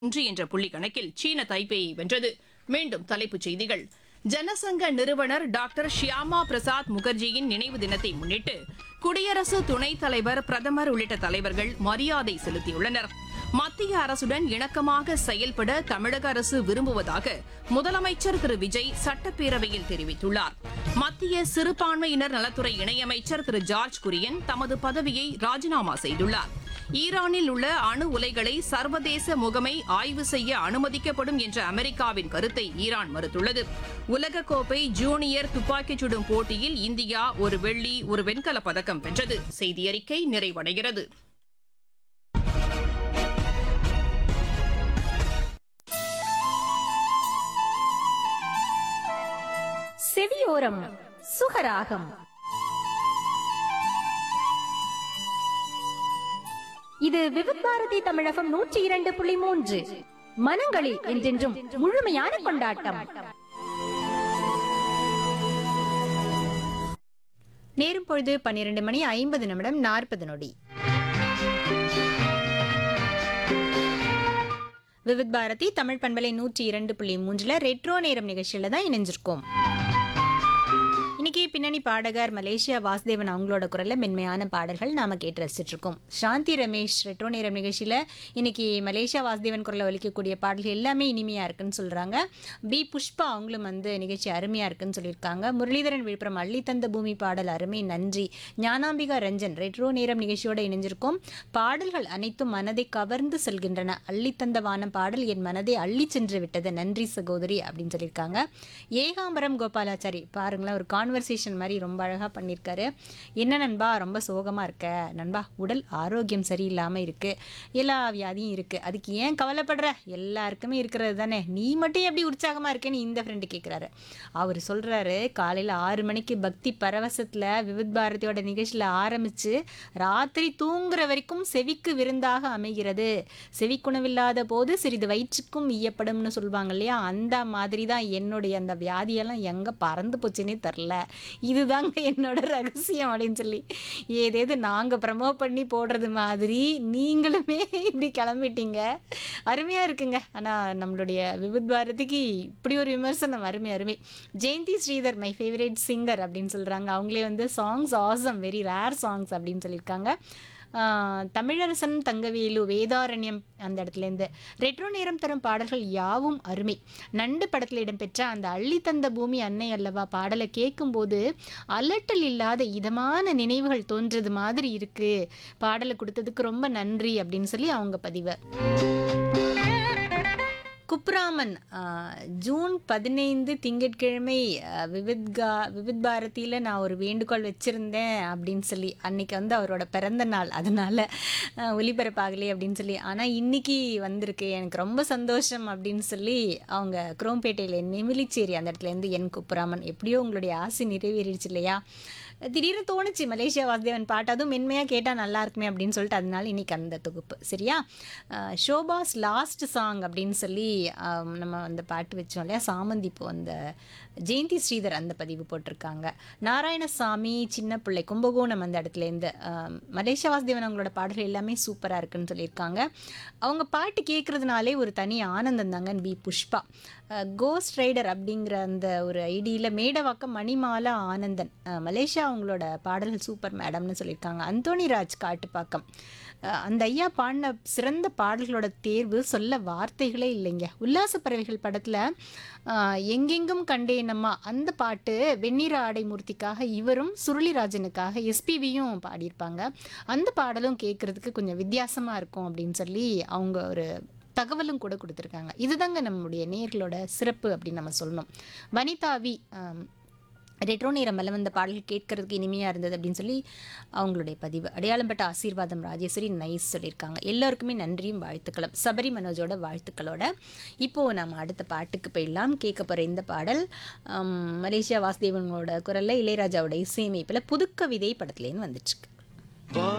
ஒன்று என்ற புள்ளி கணக்கில் சீன தைப்பேயை வென்றது மீண்டும் தலைப்புச் செய்திகள் ஜனசங்க நிறுவனர் டாக்டர் ஷியாமா பிரசாத் முகர்ஜியின் நினைவு தினத்தை முன்னிட்டு குடியரசு துணைத் தலைவர் பிரதமர் உள்ளிட்ட தலைவர்கள் மரியாதை செலுத்தியுள்ளனர் மத்திய அரசுடன் இணக்கமாக செயல்பட தமிழக அரசு விரும்புவதாக முதலமைச்சர் திரு விஜய் சட்டப்பேரவையில் தெரிவித்துள்ளார் மத்திய சிறுபான்மையினர் நலத்துறை இணையமைச்சர் திரு ஜார்ஜ் குரியன் தமது பதவியை ராஜினாமா செய்துள்ளார் ஈரானில் உள்ள அணு உலைகளை சர்வதேச முகமை ஆய்வு செய்ய அனுமதிக்கப்படும் என்ற அமெரிக்காவின் கருத்தை ஈரான் மறுத்துள்ளது உலகக்கோப்பை ஜூனியர் துப்பாக்கிச் சுடும் போட்டியில் இந்தியா ஒரு வெள்ளி ஒரு வெண்கலப் பதக்கம் வென்றது செய்தியறிக்கை நிறைவடைகிறது செவியோரம் சுகராகம் இது விவித் பாரதி தமிழகம் நூற்றி இரண்டு புள்ளி மூன்று மனங்களில் என்றென்றும் முழுமையான கொண்டாட்டம் நேரும் பொழுது பன்னிரண்டு மணி ஐம்பது நிமிடம் நாற்பது நொடி விவித் பாரதி தமிழ் பண்பலை நூற்றி இரண்டு புள்ளி மூன்றுல ரெட்ரோ நேரம் நிகழ்ச்சியில தான் இணைஞ்சிருக்கோம் இன்னைக்கு பின்னணி பாடகர் மலேசியா வாசுதேவன் அவங்களோட குரல்ல மென்மையான பாடல்கள் நாம கேட்டு ரசிச்சிட்டு இருக்கோம் சாந்தி ரமேஷ் ரெட்ரோ நேரம் நிகழ்ச்சியில இன்னைக்கு மலேசியா வாசுதேவன் குரல்ல ஒலிக்கக்கூடிய பாடல்கள் எல்லாமே இனிமையா இருக்குன்னு சொல்றாங்க பி புஷ்பா அவங்களும் வந்து நிகழ்ச்சி அருமையா இருக்குன்னு சொல்லியிருக்காங்க முரளிதரன் விழுப்புரம் அள்ளி தந்த பூமி பாடல் அருமை நன்றி ஞானாம்பிகா ரஞ்சன் ரெட்ரோ நேரம் நிகழ்ச்சியோட இணைஞ்சிருக்கோம் பாடல்கள் அனைத்தும் மனதை கவர்ந்து செல்கின்றன அள்ளி தந்த வானம் பாடல் என் மனதை அள்ளி சென்று விட்டது நன்றி சகோதரி அப்படின்னு சொல்லியிருக்காங்க ஏகாம்பரம் கோபாலாச்சாரி பாருங்களேன் ஒரு கான்வர்சேஷன் மாதிரி ரொம்ப அழகாக பண்ணியிருக்காரு என்ன நண்பா ரொம்ப சோகமாக இருக்க நண்பா உடல் ஆரோக்கியம் சரியில்லாமல் இருக்குது எல்லா வியாதியும் இருக்குது அதுக்கு ஏன் கவலைப்படுற எல்லாருக்குமே இருக்கிறது தானே நீ மட்டும் எப்படி உற்சாகமாக இருக்கேன்னு இந்த ஃப்ரெண்டு கேட்குறாரு அவர் சொல்கிறாரு காலையில் ஆறு மணிக்கு பக்தி பரவசத்தில் விவித் பாரதியோட நிகழ்ச்சியில் ஆரம்பித்து ராத்திரி தூங்குற வரைக்கும் செவிக்கு விருந்தாக அமைகிறது செவிக்குணவில்லாத போது சிறிது வயிற்றுக்கும் ஈயப்படும்னு சொல்லுவாங்க இல்லையா அந்த மாதிரி தான் என்னுடைய அந்த வியாதியெல்லாம் எங்கே பறந்து போச்சுன்னே தெரில இதுதாங்க என்னோட ரகசியம் அப்படின்னு சொல்லி ஏதேது நாங்கள் ப்ரமோ பண்ணி போடுறது மாதிரி நீங்களுமே இப்படி கிளம்பிட்டீங்க அருமையாக இருக்குங்க ஆனால் நம்மளுடைய விவித் பாரதிக்கு இப்படி ஒரு விமர்சனம் அருமை அருமை Jayanthi Sridhar my favourite singer அப்படின்னு சொல்கிறாங்க அவங்களே வந்து songs awesome very rare songs அப்படின்னு சொல்லியிருக்காங்க ஆஹ் தமிழரசன் தங்கவேலு வேதாரண்யம் அந்த இடத்துலேருந்து ரெட்ரோ நேரம் தரும் பாடல்கள் யாவும் அருமை நண்டு படத்தில் இடம்பெற்ற அந்த அள்ளி தந்த பூமி அன்னை அல்லவா பாடலை கேட்கும்போது அலட்டல் இல்லாத இதமான நினைவுகள் தோன்றது மாதிரி இருக்கு பாடலை கொடுத்ததுக்கு ரொம்ப நன்றி அப்படின்னு சொல்லி அவங்க பதிவு குப்ராமன் ஆஹ், ஜூன் பதினைந்து திங்கட்கிழமை ஆஹ், விவித்கா விவித் பாரதியில் நான் ஒரு வேண்டுகோள் வச்சுருந்தேன் அப்படின்னு சொல்லி அன்னைக்கு வந்து அவரோட பிறந்த நாள் அதனால் ஒலிபரப்பாகலே அப்படின்னு சொல்லி ஆனால் இன்னைக்கு வந்திருக்கு எனக்கு ரொம்ப சந்தோஷம் அப்படின்னு சொல்லி அவங்க குரோம்பேட்டையில் நெமிலிச்சேரி அந்த இடத்துலேருந்து என் குப்புராமன் எப்படியோ உங்களுடைய ஆசை நிறைவேறிடுச்சு இல்லையா திடீர்னு தோணுச்சு மலேசியா வாசுதேவன் பாட்டு அதுவும் மென்மையாக கேட்டால் நல்லா இருக்குமே அப்படின்னு சொல்லிட்டு அதனால இன்னைக்கு அந்த தொகுப்பு சரியா அஹ் ஷோபாஸ் லாஸ்ட் சாங் அப்படின்னு சொல்லி ஆம், நம்ம அந்த பாட்டு வச்சோம் இல்லையா சாமந்தி பூ அந்த ஜெயந்தி ஸ்ரீதர் அந்த பதிவு போட்டிருக்காங்க நாராயணசாமி சின்ன பிள்ளை கும்பகோணம் அந்த இடத்துலேருந்து ஆம், மலேசியா வாசுதேவன் அவங்களோட பாடல்கள் எல்லாமே சூப்பராக இருக்குன்னு சொல்லியிருக்காங்க அவங்க பாட்டு கேட்குறதுனாலே ஒரு தனி ஆனந்தம் தாங்க பி புஷ்பா கோஸ்ட் ரைடர் அப்படிங்கிற அந்த ஒரு ஐடியில் மேடவாக்கம் மணிமாலா ஆனந்தன் அஹ், மலேசியா அவங்களோட பாடல்கள் சூப்பர் மேடம்னு சொல்லியிருக்காங்க அந்தோணி ராஜ் காட்டுப்பாக்கம் அஹ், அந்த ஐயா பாடின சிறந்த பாடல்களோட தேர்வு சொல்ல வார்த்தைகளே இல்லைங்க உல்லாச பறவைகள் படத்தில் எங்கெங்கும் கண்டேனம்மா அந்த பாட்டு வெண்ணிற ஆடை மூர்த்திக்காக இவரும் சுருளிராஜனுக்காக எஸ்பிவியும் பாடியிருப்பாங்க அந்த பாடலும் கேட்குறதுக்கு கொஞ்சம் வித்தியாசமாக இருக்கும் அப்படின்னு சொல்லி அவங்க ஒரு தகவலும் கூட கொடுத்துருக்காங்க இதுதாங்க நம்முடைய நேர்களோட சிறப்பு அப்படின்னு நம்ம சொல்லணும் வனிதாவி ஆம், ரெட்ரோ நேரம் மேலே வந்த பாடல்கள் கேட்கறதுக்கு இனிமையாக இருந்தது அப்படின்னு சொல்லி அவங்களுடைய பதிவு அடையாளம்பட்ட ஆசீர்வாதம் ராஜேஸ்வரி நைஸ் சொல்லியிருக்காங்க எல்லாருக்குமே நன்றியும் வாழ்த்துக்களும் சபரி மனோஜோட வாழ்த்துக்களோட இப்போது நம்ம அடுத்த பாட்டுக்கு போயிடலாம் கேட்க போகிற இந்த பாடல் ஆம், மலேசியா வாசுதேவனோட குரலில் இளையராஜாவோட இசையமைப்பில் புதுக்கவிதை படத்துலேருந்து வந்துட்டுருக்கு வா